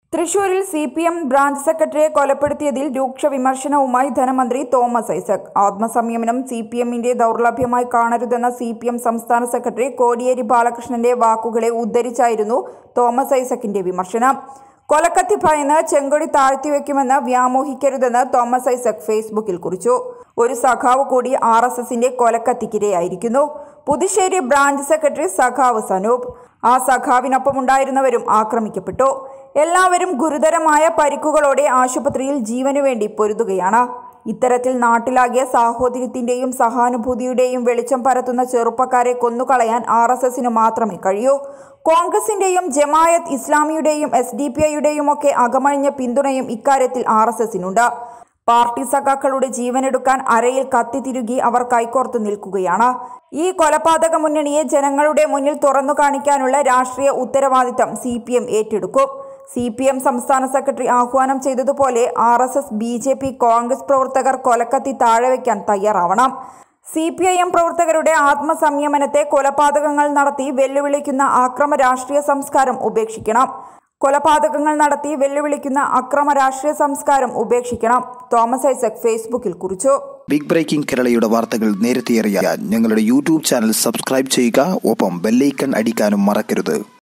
തൃശൂരിൽ C P M branch സെക്രട്ടറിയെ കൊലപ്പെടുത്തിയതിൽ രൂക്ഷ വിമർശനവുമായി ധനമന്ത്രി തോമസ് ഐസക് ആത്മസംയമനം സി പി എമ്മിന്റെ ദൗർലഭ്യമായി കാണരുതെന്ന സി പി എം സംസ്ഥാന സെക്രട്ടറി കോടിയേരി ബാലകൃഷ്ണന്റെ വാക്കുകളെ ഉദ്ധരിച്ചായിരുന്നു തോമസ് ഐസക്കിന്റെ വിമർശനം കൊലക്കത്തി ഭയന്ന് ചെങ്കൊടി താഴ്ത്തിവെക്കുമെന്ന് വ്യാമോഹിക്കരുതെന്ന് തോമസ് ഐസക് ഫേസ്ബുക്കിൽ കുറിച്ചു ഒരു സഖാവ് കൂടി ആർ എസ് എസിന്റെ കൊലക്കത്തിക്കിരയായിരിക്കുന്നു പുതുശ്ശേരി ബ്രാഞ്ച് സെക്രട്ടറി സഖാവ് സനൂപ് ആ സഖാവിനൊപ്പമുണ്ടായിരുന്നവരും ആക്രമിക്കപ്പെട്ടു എല്ലാവരും ഗുരുതരമായ പരിക്കുകളോടെ ആശുപത്രിയിൽ ജീവനു വേണ്ടി പൊരുതുകയാണ് ഇത്തരത്തിൽ നാട്ടിലാകെ സാഹോദര്യത്തിന്റെയും സഹാനുഭൂതിയുടെയും വെളിച്ചം പരത്തുന്ന ചെറുപ്പക്കാരെ കൊന്നുകളയാൻ ആർ എസ് എസിന് മാത്രമേ കഴിയൂ കോൺഗ്രസിന്റെയും ജമായത്ത് ഇസ്ലാമിയുടെയും എസ് ഡി പി ഐയുടെയും ഒക്കെ അകമഴിഞ്ഞ പിന്തുണയും ഇക്കാര്യത്തിൽ ആർ എസ് എസിനുണ്ട് പാർട്ടി സഖാക്കളുടെ ജീവനെടുക്കാൻ അരയിൽ കത്തിത്തിരുകി അവർ കൈകോർത്ത് നിൽക്കുകയാണ് ഈ കൊലപാതക മുന്നണിയെ ജനങ്ങളുടെ മുന്നിൽ തുറന്നു കാണിക്കാനുള്ള രാഷ്ട്രീയ ഉത്തരവാദിത്തം സി പി എം ഏറ്റെടുക്കും സി പി എം സംസ്ഥാന സെക്രട്ടറി ആഹ്വാനം ചെയ്തതുപോലെ R S S B J P Congress പ്രവർത്തകർ കൊലക്കത്തി താഴെ വയ്ക്കാൻ തയ്യാറാവണം സി പി ഐ എം പ്രവർത്തകരുടെ ആത്മസംയമനത്തെ കൊലപാതകങ്ങൾ നടത്തി വെല്ലുവിളിക്കുന്ന അക്രമ രാഷ്ട്രീയ സംസ്കാരം ഉപേക്ഷിക്കണം കൊലപാതകങ്ങൾ നടത്തി വെല്ലുവിളിക്കുന്ന അക്രമ രാഷ്ട്രീയ സംസ്കാരം ഉപേക്ഷിക്കണം തോമസ് ഐസക് ഫേസ്ബുക്കിൽ കുറിച്ചു ബിഗ് ബ്രേക്കിംഗ് കേരളയുടെ വാർത്തകൾ നേരത്തെ അറിയാൻ ഞങ്ങളുടെ യൂട്യൂബ് ചാനൽ സബ്സ്ക്രൈബ് ചെയ്യുക ഒപ്പം ബെല്ലൈക്കൺ അടിക്കാനും മറക്കരുത്